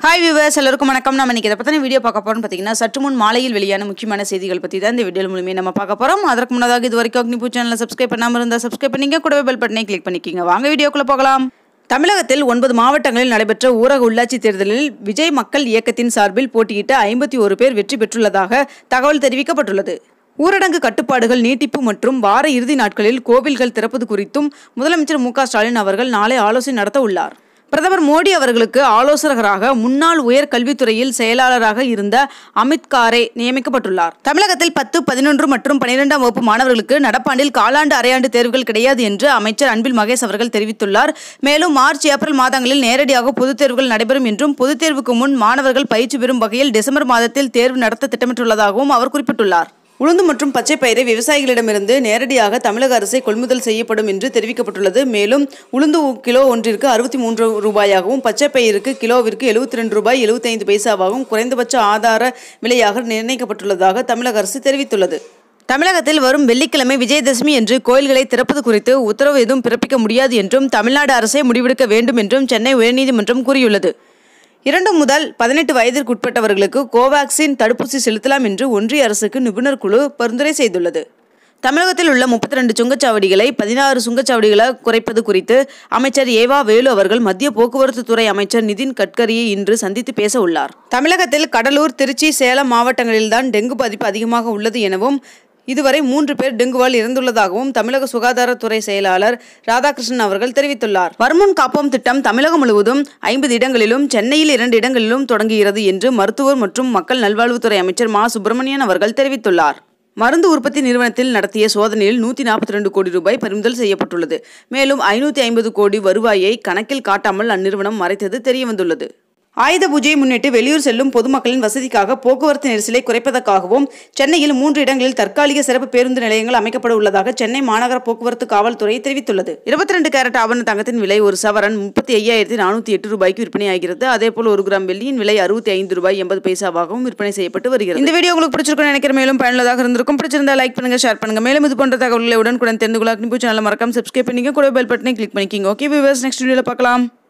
hi viewers எல்லாருக்கும் வணக்கம் நம்ம இன்னைக்கு இதை பற்றின வீடியோ பார்க்க போறோம்னு பார்த்தீங்கன்னா சற்று முன் மாலையில் வெளியான முக்கியமான செய்திகள் பற்றி தான் இந்த வீடியோ மூலமே நம்ம பார்க்க போகிறோம் அதற்கு முன்னதாக இது வரைக்கும் அக்னிபூ சேனலை சப்ஸ்கிரைப் பண்ணாமல் இருந்தால் சப்ஸ்கிரைப் பண்ணிங்க கூடவே பெல் பட்டனை கிளிக் பண்ணிக்கிங்க வாங்க வீடியோக்குள்ளே போகலாம் தமிழகத்தில் ஒன்பது மாவட்டங்களில் நடைபெற்ற ஊரக உள்ளாட்சி தேர்தலில் விஜய் மக்கள் இயக்கத்தின் சார்பில் போட்டியிட்ட ஐம்பத்தி ஒரு பேர் வெற்றி பெற்றுள்ளதாக தகவல் தெரிவிக்கப்பட்டுள்ளது ஊரடங்கு கட்டுப்பாடுகள் நீட்டிப்பு மற்றும் வார இறுதி நாட்களில் கோவில்கள் திறப்பது குறித்தும் முதலமைச்சர் மு க ஸ்டாலின் அவர்கள் நாளை ஆலோசனை நடத்த உள்ளார் பிரதமர் மோடி அவர்களுக்கு ஆலோசகராக முன்னாள் உயர் கல்வித்துறையில் செயலாளராக இருந்த அமித் காரே நியமிக்கப்பட்டுள்ளார் தமிழகத்தில் பத்து பதினொன்று மற்றும் பனிரெண்டாம் வகுப்பு மாணவர்களுக்கு நடப்பாண்டில் காலாண்டு அரையாண்டு தேர்வுகள் கிடையாது என்று அமைச்சர் அன்பில் மகேஷ் அவர்கள் தெரிவித்துள்ளார் மேலும் மார்ச் ஏப்ரல் மாதங்களில் நேரடியாக பொதுத் தேர்வுகள் நடைபெறும் என்றும் பொதுத் தேர்வுக்கு முன் மாணவர்கள் பயிற்சி பெறும் வகையில் டிசம்பர் மாதத்தில் தேர்வு நடத்த திட்டமிட்டுள்ளதாகவும் அவர் குறிப்பிட்டுள்ளார் உளுந்து மற்றும் பச்சை பயிரை விவசாயிகளிடமிருந்து நேரடியாக தமிழக அரசை கொள்முதல் செய்யப்படும் என்று தெரிவிக்கப்பட்டுள்ளது மேலும் உளுந்து கிலோ ஒன்றிற்கு அறுபத்தி மூன்று ரூபாயாகவும் பச்சை பயிருக்கு கிலோவிற்கு எழுபத்தி ரெண்டு ரூபாய் எழுபத்தைந்து பைசாவாகவும் குறைந்தபட்ச ஆதார விலையாக நிர்ணயிக்கப்பட்டுள்ளதாக தமிழக அரசு தெரிவித்துள்ளது தமிழகத்தில் வரும் வெள்ளிக்கிழமை விஜயதசமி என்று கோயில்களை திறப்பது குறித்து உத்தரவு எதுவும் பிறப்பிக்க முடியாது என்றும் தமிழ்நாடு அரசே முடிவெடுக்க வேண்டும் என்றும் சென்னை உயர்நீதிமன்றம் கூறியுள்ளது இரண்டு முதல் பதினெட்டு வயதிற்குட்பட்டவர்களுக்கு கோவாக்சின் தடுப்பூசி செலுத்தலாம் என்று ஒன்றிய அரசுக்கு நிபுணர் குழு பரிந்துரை செய்துள்ளது தமிழகத்தில் உள்ள முப்பத்தி ரெண்டு சுங்கச்சாவடிகளை பதினாறு சுங்கச்சாவடிகளை குறைப்பது குறித்து அமைச்சர் ஏவா வேலு அவர்கள் மத்திய போக்குவரத்து துறை அமைச்சர் நிதின் கட்கரியை இன்று சந்தித்து பேச உள்ளார் தமிழகத்தில் கடலூர் திருச்சி சேலம் மாவட்டங்களில்தான் டெங்கு பாதிப்பு அதிகமாக உள்ளது எனவும் இதுவரை மூன்று பேர் டெங்குவால் இறந்துள்ளதாகவும் தமிழக சுகாதாரத்துறை செயலாளர் ராதாகிருஷ்ணன் அவர்கள் தெரிவித்துள்ளார் வருமுன் காப்போம் திட்டம் தமிழகம் முழுவதும் ஐம்பது இடங்களிலும் சென்னையில் இரண்டு இடங்களிலும் தொடங்குகிறது என்று மருத்துவர் மற்றும் மக்கள் நல்வாழ்வுத்துறை அமைச்சர் மா சுப்பிரமணியன் அவர்கள் தெரிவித்துள்ளார் மருந்து உற்பத்தி நிறுவனத்தில் நடத்திய சோதனையில் நூற்றி நாற்பத்தி ரெண்டு கோடி ரூபாய் பறிமுதல் செய்யப்பட்டுள்ளது மேலும் ஐநூற்றி ஐம்பது கோடி வருவாயை கணக்கில் காட்டாமல் அந்நிறுவனம் மறைத்தது தெரியவந்துள்ளது ஆயுத பூஜையை முன்னிட்டு வெளியூர் செல்லும் பொதுமக்களின் வசதிக்காக போக்குவரத்து நெரிசலை குறைப்பதற்காகவும் சென்னையில் மூன்று இடங்களில் தற்காலிக சிறப்பு பேருந்து நிலையங்கள் அமைக்கப்பட உள்ளதாக சென்னை மாநகர போக்குவரத்து காவல்துறை தெரிவித்துள்ளது இருபத்தி ரெண்டு கேரட் ஆபரண தங்கத்தின் விலை ஒரு சவரன் முப்பத்தி ஐயாயிரத்தி நானூற்றி எட்டு ரூபாய்க்கு விற்பனையாகிறது அதேபோல் ஒரு கிராம் வெள்ளியின் விலை அறுபத்தி ஐந்து ரூபாய் எண்பது பைசாவாகவும் விற்பனை செய்யப்பட்டு வருகிறது இந்த வீடியோ உங்களுக்கு பிடிச்சிருக்கும் நினைக்கிற மேலும் பயனுள்ளதாக இருந்திருக்கும் பிடிச்சிருந்தா லைக் பண்ணுங்க ஷேர் பண்ணுங்க மேலும் இது போன்ற தகவல்களை உடனுக்குடன் தெரிந்து கொள்ள அக்னிபூ சேனல் மறக்காம சப்ஸ்கிரைப் பண்ணிக்க கூட பெல் பட்டனை கிளிக் பண்ணிக்கிங்க ஓகே விவர்ஸ் நெக்ஸ்ட் வீடியோவில் பார்க்கலாம்